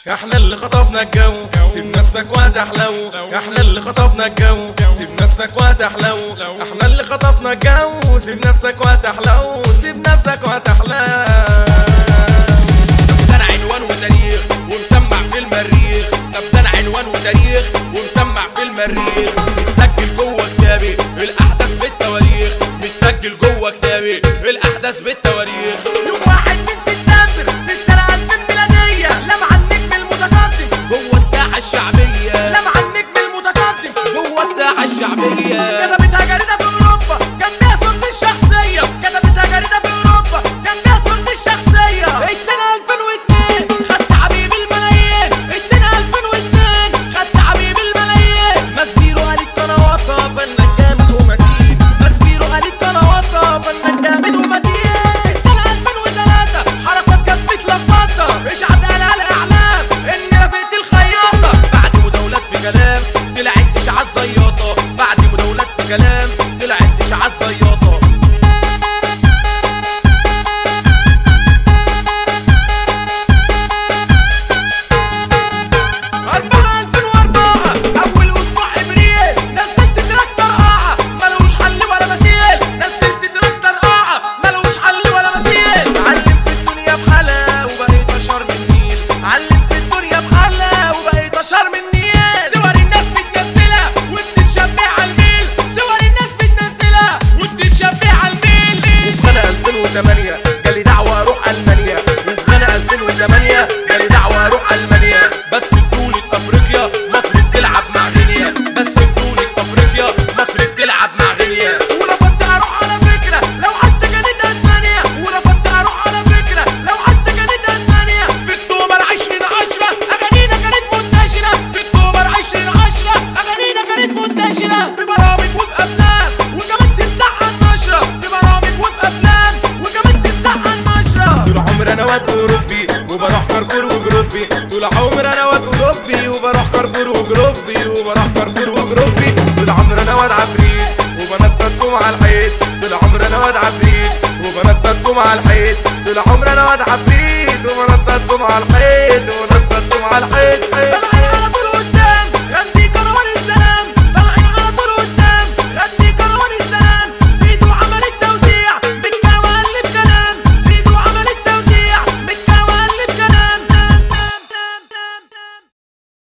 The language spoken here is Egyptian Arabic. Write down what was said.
احنا اللي خطفنا الجو سيب نفسك وهتحلو احنا اللي خطفنا الجو سيب نفسك وهتحلو احنا اللي خطفنا الجو سيب نفسك وهتحلو سيب نفسك وهتحلو ده انا عنوان وتاريخ ومسمع في المريخ طب ده انا عنوان وتاريخ ومسمع في المريخ متسجل جوه كتابي الاحداث بالتواريخ متسجل جوه كتابي الاحداث بالتواريخ يوم واحد من سبتمبر في السنة 2000 ميلادية لمع النجم المتقدم جوه الساحه الشعبيه لمع النجم المتقدم جوه الساحه الشعبيه كتبتها جريدة في أوروبا كان فيها صورتي الشخصية كتبتها جريدة في أوروبا كان فيها صورتي الشخصية اتنين 2002 خدت حبيب الملايين اتنين 2002 خدت حبيب الملايين مسبيرو قالت قنواتها فنان جامد ومتين مسبيرو قالت قنواتها فنان جامد ومتين السنة 2003 حركات كانت متلخبطة اشعت قالها الإعلام إني رافقت الخياطة بعد مداولات في كلام طلعت اشاعات زياطه بعد مداولات في كلام طلعت اشاعات زياطه أربعة 2004 أول أسبوع إبريل نزلت تراك طرقعة ملوش حل ولا مثيل نزلت تراك طرقعة ملوش حل ولا مثيل علم في الدنيا بحالها وبقيت اشهر من النيل علم في الدنيا بحالها وبقيت أشهر من النيل صور الناس بتنزلها وبتتشبه على الميل صور الناس بتنزلها وبتتشبه على الميل وفي سنة 2008 جالي دعوة اروح المانيا وفي سنة 2008 جالي دعوة اروح المانيا بس بطولة افريقيا مصر بتلعب مع غينيا بس بطولة افريقيا مصر بتلعب مع غينيا ورفضت اروح على فكره لو حتى كانت اسبانيا ورفضت اروح على فكره لو حتى كانت اسبانيا في اكتوبر 2010 اغانينا كانت منتشره في اكتوبر 2010 اغانينا كانت منتشره في برامج وفي افلام وكمان تتذاع على النشره في برامج وفي افلام وكمان تتذاع على النشره طول عمري انا واد اوروبي وبروح كارفور وجروبي طول عمري انا واد اوروبي وبروح كارفور وجروبي وبروح كارفور وجروبي طول عمري انا واد عفريت وبنططكم على الحيط طول عمري انا واد عفريت وبنططكم على الحيط طول عمري انا واد عفريت وبنططكم على الحيط وبنططكم على الحيط طلع